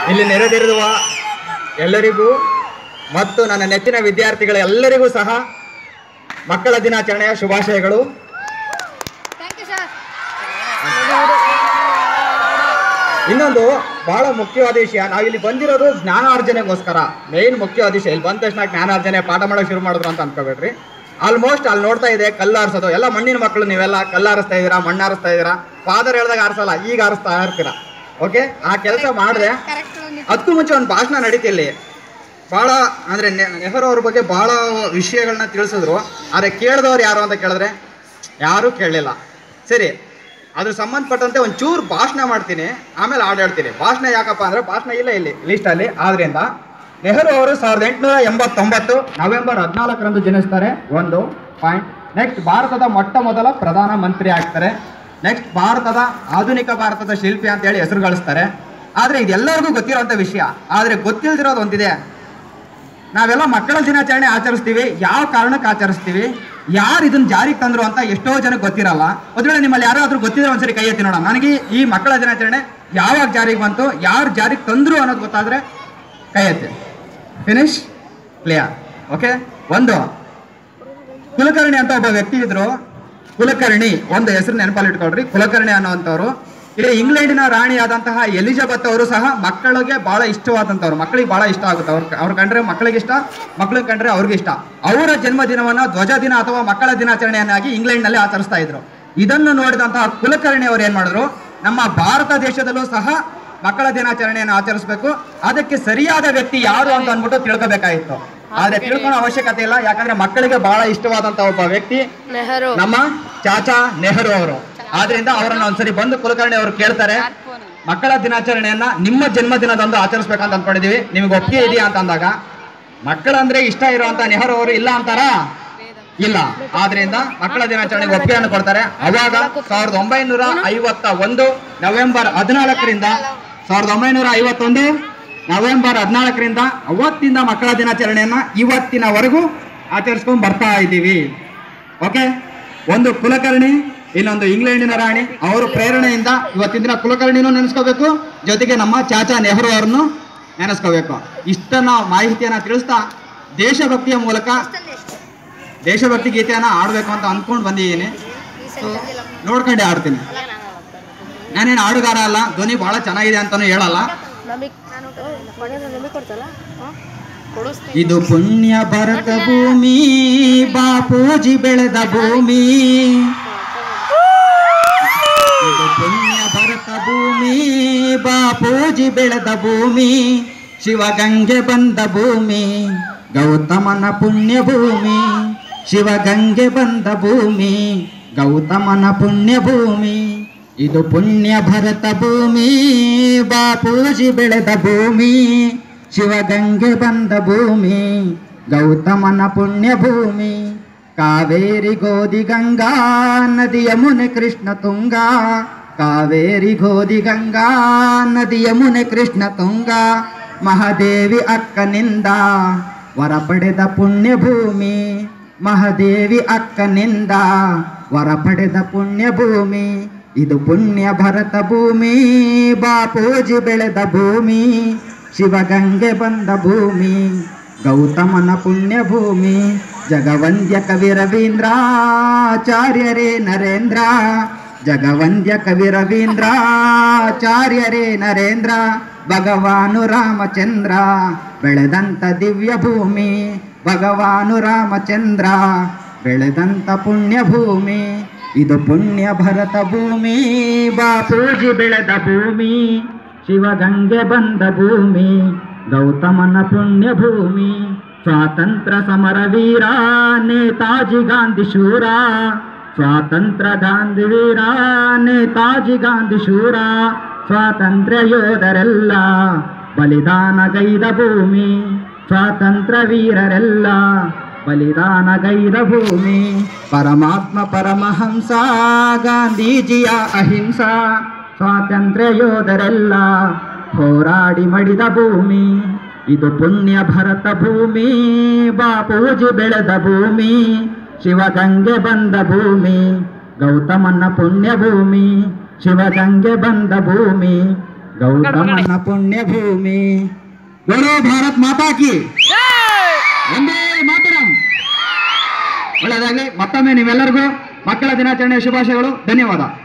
ಇಲ್ಲಿ ನೆರೆದಿರುವ ಎಲ್ಲರಿಗೂ ಮತ್ತು ನನ್ನ ನೆಚ್ಚಿನ ವಿದ್ಯಾರ್ಥಿಗಳ ಎಲ್ಲರಿಗೂ ಸಹ ಮಕ್ಕಳ ದಿನಾಚರಣೆಯ ಶುಭಾಶಯಗಳು ಥ್ಯಾಂಕ್ ಯು ಸರ್ ಇನ್ನೊಂದು ಬಹಳ ಮುಖ್ಯವಾದ ವಿಷಯ ನಾವಿಲ್ಲಿ ಬಂದಿರೋದು ಜ್ಞಾನಾರ್ಜನೆಗೋಸ್ಕರ ಮೇನ್ ಮುಖ್ಯವಾದ ವಿಷಯ ಇಲ್ಲಿ ಬಂದ ತಕ್ಷಣ ಜ್ಞಾನಾರ್ಜನೆ ಪಾಠ ಮಾಡೋಕೆ ಶುರು ಮಾಡಿದ್ರು ಅಂತ ಅನ್ಕೋಬೇಡ್ರಿ ಆಲ್ಮೋಸ್ಟ್ ಅಲ್ಲಿ ನೋಡ್ತಾ ಇದೆ ಕಲ್ಲು ಆರಿಸೋದು ಎಲ್ಲ ಮಣ್ಣಿನ ಮಕ್ಕಳು ನೀವೆಲ್ಲ ಕಲ್ಲು ಆರಿಸ್ತಾ ಇದ್ದೀರಾ ಮಣ್ಣು ಆರಿಸ್ತಾ ಇದ್ದೀರಾ ಫಾದರ್ ಹೇಳ್ದಾಗ ಆರಿಸಲ್ಲ ಈಗ ಆರಿಸ್ತಾ ಇರ್ತೀರಾ ಓಕೆ ಆ ಕೆಲಸ ಮಾಡಿದ್ರೆ ಕರೆಕ್ಟ್ ಅದಕ್ಕೂ ಮುಂಚೆ ಒಂದು ಭಾಷಣ ನಡೀತಿ ಇಲ್ಲಿ ಭಾಳ ಅಂದರೆ ನೆಹರು ಅವ್ರ ಬಗ್ಗೆ ಭಾಳ ವಿಷಯಗಳನ್ನ ತಿಳಿಸಿದ್ರು ಆದರೆ ಕೇಳಿದವ್ರು ಯಾರು ಅಂತ ಕೇಳಿದ್ರೆ ಯಾರೂ ಕೇಳಲಿಲ್ಲ ಸರಿ ಅದ್ರ ಸಂಬಂಧಪಟ್ಟಂತೆ ಒಂಚೂರು ಭಾಷಣ ಮಾಡ್ತೀನಿ ಆಮೇಲೆ ಹಾಡು ಹೇಳ್ತೀನಿ ಭಾಷಣ ಯಾಕಪ್ಪ ಅಂದರೆ ಭಾಷಣ ಇಲ್ಲ ಇಲ್ಲಿ ಲಿಸ್ಟಲ್ಲಿ ಆದ್ರಿಂದ ನೆಹರು ಅವರು ಸಾವಿರದ ಎಂಟುನೂರ ಎಂಬತ್ತೊಂಬತ್ತು ನವೆಂಬರ್ ಹದಿನಾಲ್ಕರಂದು ಜನಿಸ್ತಾರೆ ಒಂದು ಪಾಯಿಂಟ್ ನೆಕ್ಸ್ಟ್ ಭಾರತದ ಮೊಟ್ಟ ಮೊದಲ ಪ್ರಧಾನ ಮಂತ್ರಿ ಆಗ್ತಾರೆ ನೆಕ್ಸ್ಟ್ ಭಾರತದ ಆಧುನಿಕ ಭಾರತದ ಶಿಲ್ಪಿ ಅಂತ ಹೇಳಿ ಹೆಸರು ಗಳಿಸ್ತಾರೆ ಆದರೆ ಇದೆಲ್ಲರಿಗೂ ಗೊತ್ತಿರೋಂಥ ವಿಷಯ ಆದರೆ ಗೊತ್ತಿಲ್ದಿರೋದು ಒಂದಿದೆ ನಾವೆಲ್ಲ ಮಕ್ಕಳ ದಿನಾಚರಣೆ ಆಚರಿಸ್ತೀವಿ ಯಾವ ಕಾರಣಕ್ಕೆ ಆಚರಿಸ್ತೀವಿ ಯಾರು ಇದನ್ನ ಜಾರಿಗೆ ತಂದ್ರು ಅಂತ ಎಷ್ಟೋ ಜನಕ್ಕೆ ಗೊತ್ತಿರಲ್ಲ ಒಂದು ವೇಳೆ ನಿಮ್ಮಲ್ಲಿ ಯಾರಾದ್ರೂ ಗೊತ್ತಿದ್ರೆ ಒಂದ್ಸರಿ ಕೈ ಎತ್ತಿ ನೋಡೋಣ ನನಗೆ ಈ ಮಕ್ಕಳ ದಿನಾಚರಣೆ ಯಾವಾಗ ಜಾರಿಗೆ ಬಂತು ಯಾರು ಜಾರಿಗೆ ತಂದ್ರು ಅನ್ನೋದು ಗೊತ್ತಾದ್ರೆ ಕೈ ಎತ್ತಿ ಫಿನಿಶ್ ಕ್ಲಿಯರ್ ಓಕೆ ಒಂದು ಕುಲಕರ್ಣಿ ಅಂತ ಒಬ್ಬ ವ್ಯಕ್ತಿ ಇದ್ರು ಕುಲಕರ್ಣಿ ಒಂದು ಹೆಸರು ನೆನಪಲ್ಲಿ ಇಟ್ಕೊಳ್ರಿ ಕುಲಕರ್ಣಿ ಅನ್ನೋಂಥವ್ರು ಇಲ್ಲಿ ಇಂಗ್ಲೆಂಡಿನ ರಾಣಿಯಾದಂತಹ ಎಲಿಜಬೆತ್ ಅವರು ಸಹ ಮಕ್ಕಳಿಗೆ ಬಹಳ ಇಷ್ಟವಾದಂಥವ್ರು ಮಕ್ಕಳಿಗೆ ಬಹಳ ಇಷ್ಟ ಆಗುತ್ತೆ ಅವ್ರ ಅವ್ರ ಕಂಡ್ರೆ ಮಕ್ಕಳಿಗೆ ಇಷ್ಟ ಮಕ್ಕಳಿಗೆ ಕಂಡ್ರೆ ಅವ್ರಿಗೆ ಇಷ್ಟ ಅವರ ಜನ್ಮದಿನವನ್ನ ಧ್ವಜ ದಿನ ಅಥವಾ ಮಕ್ಕಳ ದಿನಾಚರಣೆಯನ್ನಾಗಿ ಇಂಗ್ಲೆಂಡ್ನಲ್ಲಿ ಆಚರಿಸ್ತಾ ಇದ್ರು ಇದನ್ನು ನೋಡಿದಂತಹ ಕುಲಕರ್ಣಿ ಅವರು ಏನ್ ಮಾಡಿದ್ರು ನಮ್ಮ ಭಾರತ ದೇಶದಲ್ಲೂ ಸಹ ಮಕ್ಕಳ ದಿನಾಚರಣೆಯನ್ನು ಆಚರಿಸಬೇಕು ಅದಕ್ಕೆ ಸರಿಯಾದ ವ್ಯಕ್ತಿ ಯಾರು ಅಂತ ಅಂದ್ಬಿಟ್ಟು ತಿಳ್ಕೊಬೇಕಾಗಿತ್ತು ಆದ್ರೆ ತಿಳ್ಕೊಳ್ಳೋ ಅವಶ್ಯಕತೆ ಇಲ್ಲ ಯಾಕಂದ್ರೆ ಮಕ್ಕಳಿಗೆ ಬಹಳ ಇಷ್ಟವಾದಂತ ಒಬ್ಬ ವ್ಯಕ್ತಿ ನೆಹರು ನಮ್ಮ ಚಾಚಾ ನೆಹರು ಅವರು ಆದ್ರಿಂದ ಅವರನ್ನ ಒಂದ್ಸರಿ ಬಂದು ಕುಲಕರ್ಣಿ ಅವರು ಕೇಳ್ತಾರೆ ಮಕ್ಕಳ ದಿನಾಚರಣೆಯನ್ನ ನಿಮ್ಮ ಜನ್ಮದಿನದಂದು ಆಚರಿಸ್ಬೇಕಂತ ಅನ್ಕೊಂಡಿದೀವಿ ನಿಮ್ಗೆ ಒಪ್ಪಿಗೆ ಇದೆಯಾ ಅಂತ ಅಂದಾಗ ಮಕ್ಕಳಂದ್ರೆ ಇಷ್ಟ ಇರುವಂತ ನೆಹರು ಅವರು ಇಲ್ಲ ಅಂತಾರಾ ಇಲ್ಲ ಆದ್ರಿಂದ ಮಕ್ಕಳ ದಿನಾಚರಣೆಗೆ ಒಪ್ಪಿಗೆಯನ್ನು ಕೊಡ್ತಾರೆ ಅವಾಗ ಸಾವಿರದ ಒಂಬೈನೂರ ಐವತ್ತ ಒಂದು ನವೆಂಬರ್ ಹದಿನಾಲ್ಕರಿಂದ ಸಾವಿರದ ಒಂಬೈನೂರ ಐವತ್ತೊಂದು ನವೆಂಬರ್ ಹದಿನಾಲ್ಕರಿಂದ ಅವತ್ತಿಂದ ಮಕ್ಕಳ ದಿನಾಚರಣೆಯನ್ನ ಇವತ್ತಿನವರೆಗೂ ಆಚರಿಸ್ಕೊಂಡು ಬರ್ತಾ ಇದ್ದೀವಿ ಓಕೆ ಒಂದು ಕುಲಕರ್ಣಿ ಇನ್ನೊಂದು ಇಂಗ್ಲೆಂಡಿನ ರಾಣಿ ಅವರ ಪ್ರೇರಣೆಯಿಂದ ಇವತ್ತಿನ ದಿನ ಕುಲಕರ್ಣಿನೂ ನೆನೆಸ್ಕೋಬೇಕು ಜೊತೆಗೆ ನಮ್ಮ ಚಾಚಾ ನೆಹರು ಅವರನ್ನು ನೆನೆಸ್ಕೋಬೇಕು ಇಷ್ಟನ್ನ ಮಾಹಿತಿಯನ್ನ ತಿಳಿಸ್ತಾ ದೇಶಭಕ್ತಿಯ ಮೂಲಕ ದೇಶಭಕ್ತಿ ಗೀತೆಯನ್ನ ಆಡಬೇಕು ಅಂತ ಅಂದ್ಕೊಂಡು ಬಂದಿದ್ದೀನಿ ಸೊ ನೋಡ್ಕೊಂಡೆ ಆಡ್ತೀನಿ ನಾನೇನು ಹಾಡುಗಾರ ಅಲ್ಲ ಧ್ವನಿ ಬಹಳ ಚೆನ್ನಾಗಿದೆ ಅಂತಾನು ಹೇಳಲ್ಲ ನಮಿಗ್ ನಾನು ನಮಿಗ್ ಕೊಡ್ತಲ್ಲ ಕೊಡಿಸ್ತೀನಿ ಇದು ಪುಣ್ಯ ಭರತ ಭೂಮಿ ಬಾಪೂಜಿ ಬೆಳೆದ ಭೂಮಿ ಇದು ಪುಣ್ಯ ಭರತ ಭೂಮಿ ಬಾಪೂಜಿ ಬೆಳೆದ ಭೂಮಿ ಶಿವಗಂಗೆ ಬಂದ ಭೂಮಿ ಗೌತಮನ ಪುಣ್ಯ ಭೂಮಿ ಶಿವಗಂಗೆ ಬಂದ ಭೂಮಿ ಗೌತಮನ ಪುಣ್ಯ ಭೂಮಿ ಇದು ಪುಣ್ಯ ಭರತ ಭೂಮಿ ಬಾಪೂಜಿ ಬೆಳೆದ ಭೂಮಿ ಶಿವಗಂಗೆ ಬಂದ ಭೂಮಿ ಗೌತಮನ ಪುಣ್ಯ ಭೂಮಿ ಕಾವೇರಿ ಗೋಧಿ ಗಂಗಾ ನದಿ ಯಮುನೆ ಕೃಷ್ಣ ತುಂಗ ಕಾವೇರಿ ಗೋಧಿ ಗಂಗಾ ನದಿ ಯಮುನೆ ಕೃಷ್ಣ ತುಂಗ ಮಹಾದೇವಿ ಅಕ್ಕನಿಂದ ವರ ಪಡೆದ ಪುಣ್ಯ ಭೂಮಿ ಮಹಾದೇವಿ ಅಕ್ಕನಿಂದ ವರ ಪಡೆದ ಪುಣ್ಯ ಭೂಮಿ ಇದು ಪುಣ್ಯ ಭರತ ಭೂಮಿ ಬಾಪೂಜಿ ಬೆಳೆದ ಭೂಮಿ ಶಿವಗಂಗೆ ಬಂದ ಭೂಮಿ ಗೌತಮನ ಪುಣ್ಯ ಭೂಮಿ ಜಗವಂದ್ಯ ಕವಿ ರವೀಂದ್ರಾಚಾರ್ಯರೇ ನರೇಂದ್ರ ಜಗವಂದ್ಯ ಕವಿ ರವೀಂದ್ರಾಚಾರ್ಯರೇ ನರೇಂದ್ರ ಭಗವಾನು ರಾಮಚಂದ್ರ ಬೆಳೆದಂತ ದಿವ್ಯ ಭೂಮಿ ಭಗವಾನು ರಾಮಚಂದ್ರ ಬೆಳೆದಂತ ಪುಣ್ಯ ಭೂಮಿ ಇದು ಪುಣ್ಯ ಭರತ ಭೂಮಿ ಬಾಪೂಜಿ ಬೆಳೆದ ಭೂಮಿ ಶಿವಗಂಗೆ ಬಂದ ಭೂಮಿ ಗೌತಮನ ಪುಣ್ಯ ಭೂಮಿ ಸ್ವಾತಂತ್ರ್ಯ ಸಮರ ವೀರ ನೇತಾಜಿ ಗಾಂಧಿ ಶೂರ ಸ್ವಾತಂತ್ರ್ಯ ಗಾಂಧಿ ವೀರ ನೇತಾಜಿ ಗಾಂಧಿ ಶೂರ ಸ್ವಾತಂತ್ರ್ಯ ಯೋಧರೆಲ್ಲ ಬಲಿದಾನಗೈದ ಭೂಮಿ ಸ್ವಾತಂತ್ರ್ಯ ವೀರರೆಲ್ಲ ಬಲಿದಾನಗೈದ ಭೂಮಿ ಪರಮಾತ್ಮ ಪರಮಹಂಸ ಗಾಂಧೀಜಿಯ ಅಹಿಂಸಾ ಸ್ವಾತಂತ್ರ್ಯ ಯೋಧರೆಲ್ಲ ಹೋರಾಡಿ ಮಡಿದ ಭೂಮಿ ಇದು ಪುಣ್ಯ ಭರತ ಭೂಮಿ ಬಾಪೂಜಿ ಬೆಳೆದ ಭೂಮಿ ಶಿವಗಂಗೆ ಬಂದ ಭೂಮಿ ಗೌತಮನ ಪುಣ್ಯ ಭೂಮಿ ಶಿವಗಂಗೆ ಬಂದ ಭೂಮಿ ಗೌತಮನ ಪುಣ್ಯ ಭೂಮಿ बोलो ಭಾರತ್ ಮಾತಾ ಕಿ ಒಂದೇ ಮಾತರಂ ಒಳ್ಳೆಯದಾಗಲಿ ಮತ್ತೊಮ್ಮೆ ನೀವೆಲ್ಲರಿಗೂ ಮಕ್ಕಳ ದಿನಾಚರಣೆಯ ಶುಭಾಶಯಗಳು ಧನ್ಯವಾದ